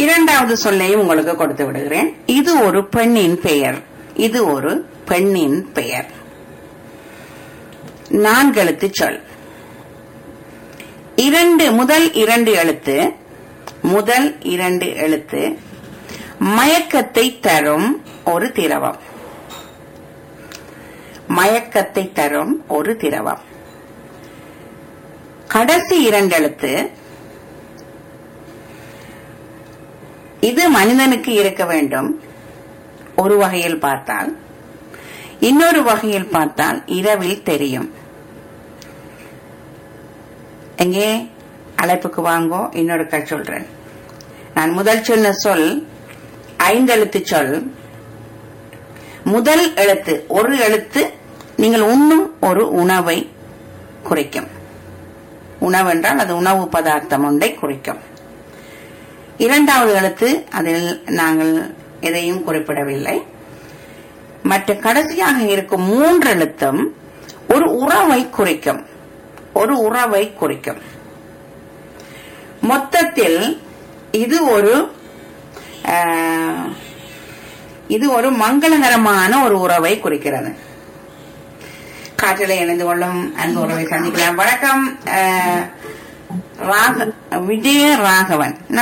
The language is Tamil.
இரண்டாவது சொல்லையும் உங்களுக்கு கொடுத்து விடுகிறேன் இது ஒரு பெண்ணின் பெயர் இது ஒரு பெண்ணின் பெயர் நான்கெழுத்து சொல் இரண்டு முதல் இரண்டு எழுத்து முதல் இரண்டு எழுத்து மயக்கத்தை தரும் ஒரு திரவம் மயக்கத்தை தரும் ஒரு திரவம் கடைசி இரண்டு எழுத்து இது மனிதனுக்கு இருக்க வேண்டும் ஒரு வகையில் பார்த்தால் இன்னொரு வகையில் பார்த்தால் இரவில் தெரியும் எங்கே அழைப்புக்கு வாங்கோ இன்னொரு கல் சொல்றேன் நான் முதல் சொன்ன சொல் ஐந்தெழுத்து சொல் முதல் எழுத்து ஒரு எழுத்து நீங்கள் உண்ணும் ஒரு உணவை குறிக்கும் உணவு என்றால் அது உணவு பதார்த்தம் ஒன்றை குறிக்கும் இரண்டாவது எழுத்து அதில் நாங்கள் எதையும் குறிப்பிடவில்லை மற்ற கடைசியாக இருக்கும் மூன்று எழுத்தும் ஒரு உறவை குறிக்கும் ஒரு உறவை குறிக்கும் மொத்தத்தில் இது ஒரு ஆஹ், இது ஒரு மங்களகரமான ஒரு உறவை குறிக்கிறது காற்றிலே இணைந்து கொள்ளும் அன்பு உறவை சந்திக்கலாம் வணக்கம் ஆஹ், ராக விஜய ராகவன்